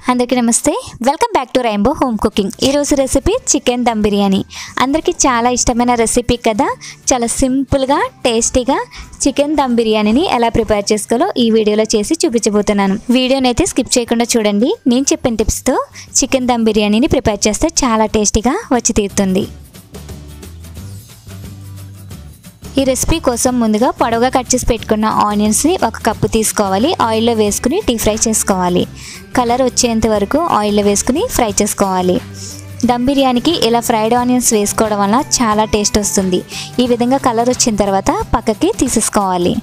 అందరికీ నమస్తే welcome back to rainbow home cooking ఈరోజు రెసిపీ చికెన్ దమ్ బిర్యానీ అందరికీ చాలా ఇష్టమైన రెసిపీ కదా చాలా సింపుల్గా టేస్టీగా చికెన్ దమ్ బిర్యానీని ఎలా ప్రిపేర్ చేసుకోవాలో ఈ వీడియోలో చేసి చూపించబోతున్నాను వీడియోని అయితే స్కిప్ చేయకుండా చూడండి నేను చెప్పిన టిప్స్తో చికెన్ దమ్ బిర్యానీని ప్రిపేర్ చేస్తే చాలా టేస్టీగా వచ్చి తీరుతుంది ఈ రెసిపీ కోసం ముందుగా పొడవుగా కట్ చేసి పెట్టుకున్న ఆనియన్స్ని ఒక కప్పు తీసుకోవాలి ఆయిల్లో వేసుకుని డీప్ ఫ్రై చేసుకోవాలి కలర్ వచ్చేంత వరకు ఆయిల్లో వేసుకుని ఫ్రై చేసుకోవాలి దమ్ బిర్యానీకి ఇలా ఫ్రైడ్ ఆనియన్స్ వేసుకోవడం వల్ల చాలా టేస్ట్ వస్తుంది ఈ విధంగా కలర్ వచ్చిన తర్వాత పక్కకి తీసేసుకోవాలి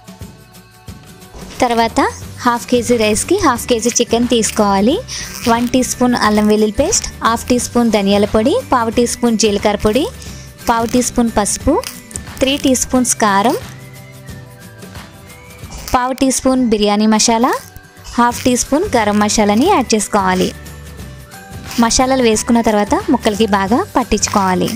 తర్వాత హాఫ్ కేజీ రైస్కి హాఫ్ కేజీ చికెన్ తీసుకోవాలి వన్ టీ స్పూన్ అల్లం వెల్లుల్లి పేస్ట్ హాఫ్ టీ స్పూన్ ధనియాల పొడి పావు టీ స్పూన్ జీలకర్ర పొడి పావు టీ స్పూన్ పసుపు త్రీ టీ స్పూన్స్ కారం పావు teaspoon biryani masala half teaspoon garam మసాలాని యాడ్ చేసుకోవాలి మసాలాలు వేసుకున్న తర్వాత ముక్కలకి బాగా పట్టించుకోవాలి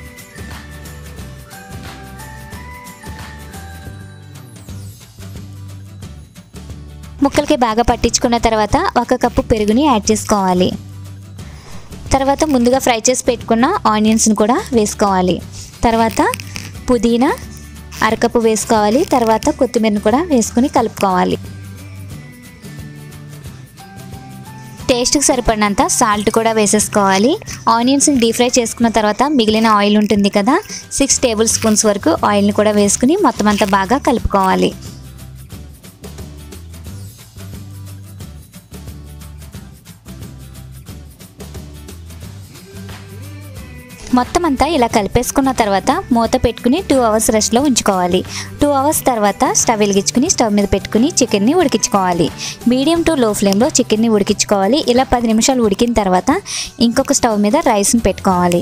ముక్కలకి బాగా పట్టించుకున్న తర్వాత ఒక కప్పు పెరుగుని యాడ్ చేసుకోవాలి తర్వాత ముందుగా ఫ్రై చేసి పెట్టుకున్న ఆనియన్స్ని కూడా వేసుకోవాలి తర్వాత పుదీనా అరకప్పు వేసుకోవాలి తర్వాత కొత్తిమీరని కూడా వేసుకుని కలుపుకోవాలి టేస్ట్కి సరిపడినంత సాల్ట్ కూడా వేసేసుకోవాలి ఆనియన్స్ని డీప్ ఫ్రై చేసుకున్న తర్వాత మిగిలిన ఆయిల్ ఉంటుంది కదా సిక్స్ టేబుల్ స్పూన్స్ వరకు ఆయిల్ని కూడా వేసుకుని మొత్తం అంతా బాగా కలుపుకోవాలి మొత్తం అంతా ఇలా కలిపేసుకున్న తర్వాత మూత పెట్టుకుని టూ అవర్స్ రెస్ట్లో ఉంచుకోవాలి టూ అవర్స్ తర్వాత స్టవ్ వెలిగించుకుని స్టవ్ మీద పెట్టుకుని చికెన్ని ఉడికించుకోవాలి మీడియం టు లో ఫ్లేమ్లో చికెన్ని ఉడికించుకోవాలి ఇలా పది నిమిషాలు ఉడికిన తర్వాత ఇంకొక స్టవ్ మీద రైస్ని పెట్టుకోవాలి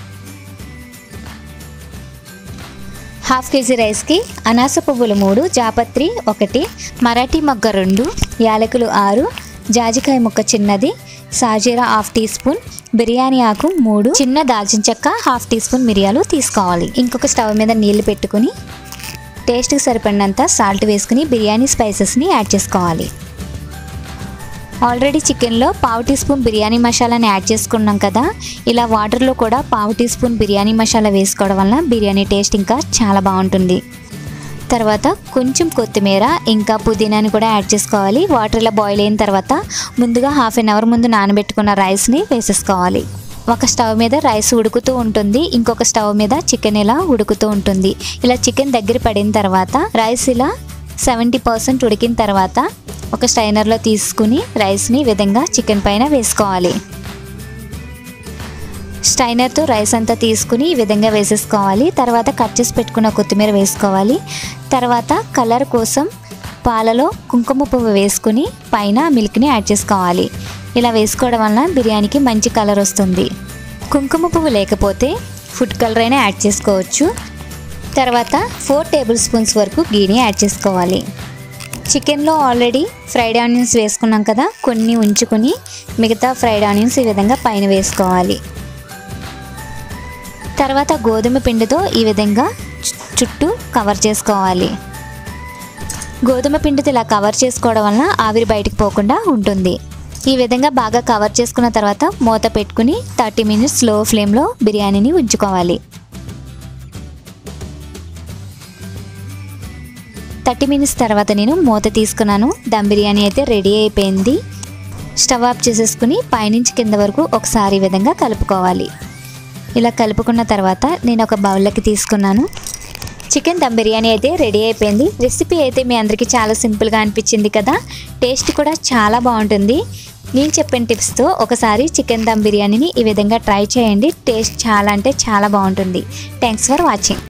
హాఫ్ కేజీ రైస్కి అనాస పువ్వులు మూడు జాపత్రి ఒకటి మరాఠీ మొగ్గ రెండు యాలకులు ఆరు జాజికాయ ముక్క చిన్నది సాజీరా హాఫ్ టీ స్పూన్ బిర్యానీ ఆకు మూడు చిన్న దాల్చిన చెక్క హాఫ్ టీ స్పూన్ మిరియాలు తీసుకోవాలి ఇంకొక స్టవ్ మీద నీళ్లు పెట్టుకుని టేస్ట్కి సరిపడినంత సాల్ట్ వేసుకుని బిర్యానీ స్పైసెస్ని యాడ్ చేసుకోవాలి ఆల్రెడీ చికెన్లో పావు టీ స్పూన్ బిర్యానీ మసాలాని యాడ్ చేసుకున్నాం కదా ఇలా వాటర్లో కూడా పావు టీ స్పూన్ బిర్యానీ మసాలా వేసుకోవడం వల్ల బిర్యానీ టేస్ట్ ఇంకా చాలా బాగుంటుంది తర్వాత కొంచెం కొత్తిమీర ఇంకా పుదీనాని కూడా యాడ్ చేసుకోవాలి వాటర్ ఇలా బాయిల్ అయిన తర్వాత ముందుగా హాఫ్ అన్ అవర్ ముందు నానబెట్టుకున్న రైస్ని వేసేసుకోవాలి ఒక స్టవ్ మీద రైస్ ఉడుకుతూ ఉంటుంది ఇంకొక స్టవ్ మీద చికెన్ ఇలా ఉడుకుతూ ఉంటుంది ఇలా చికెన్ దగ్గర పడిన తర్వాత రైస్ ఇలా సెవెంటీ పర్సెంట్ ఉడికిన తర్వాత ఒక స్టైనర్లో తీసుకుని రైస్ని ఈ విధంగా చికెన్ పైన వేసుకోవాలి స్టైనర్తో రైస్ అంతా తీసుకుని ఈ విధంగా వేసేసుకోవాలి తర్వాత కట్ చేసి పెట్టుకున్న కొత్తిమీర వేసుకోవాలి తర్వాత కలర్ కోసం పాలలో కుంకుమ పువ్వు వేసుకుని పైన మిల్క్ని యాడ్ చేసుకోవాలి ఇలా వేసుకోవడం వలన బిర్యానీకి మంచి కలర్ వస్తుంది కుంకుమ పువ్వు లేకపోతే ఫుడ్ కలర్ అయినా యాడ్ చేసుకోవచ్చు తర్వాత ఫోర్ టేబుల్ స్పూన్స్ వరకు గీని యాడ్ చేసుకోవాలి చికెన్లో ఆల్రెడీ ఫ్రైడ్ ఆనియన్స్ వేసుకున్నాం కదా కొన్ని ఉంచుకొని మిగతా ఫ్రైడ్ ఆనియన్స్ ఈ విధంగా పైన వేసుకోవాలి తర్వాత గోధుమ పిండితో ఈ విధంగా చుట్టూ కవర్ చేసుకోవాలి గోధుమ పిండితో ఇలా కవర్ చేసుకోవడం వలన ఆవిరి బయటకు పోకుండా ఉంటుంది ఈ విధంగా బాగా కవర్ చేసుకున్న తర్వాత మూత పెట్టుకుని థర్టీ మినిట్స్ లో ఫ్లేమ్లో బిర్యానీని ఉంచుకోవాలి థర్టీ మినిట్స్ తర్వాత నేను మూత తీసుకున్నాను దమ్ బిర్యానీ అయితే రెడీ అయిపోయింది స్టవ్ ఆఫ్ చేసేసుకుని పైనుంచి కింద వరకు ఒకసారి ఈ విధంగా కలుపుకోవాలి ఇలా కలుపుకున్న తర్వాత నేను ఒక బౌల్లోకి తీసుకున్నాను చికెన్ దమ్ బిర్యానీ అయితే రెడీ అయిపోయింది రెసిపీ అయితే మీ అందరికీ చాలా సింపుల్గా అనిపించింది కదా టేస్ట్ కూడా చాలా బాగుంటుంది నేను చెప్పిన టిప్స్తో ఒకసారి చికెన్ దమ్ బిర్యానీని ఈ విధంగా ట్రై చేయండి టేస్ట్ చాలా అంటే చాలా బాగుంటుంది థ్యాంక్స్ ఫర్ వాచింగ్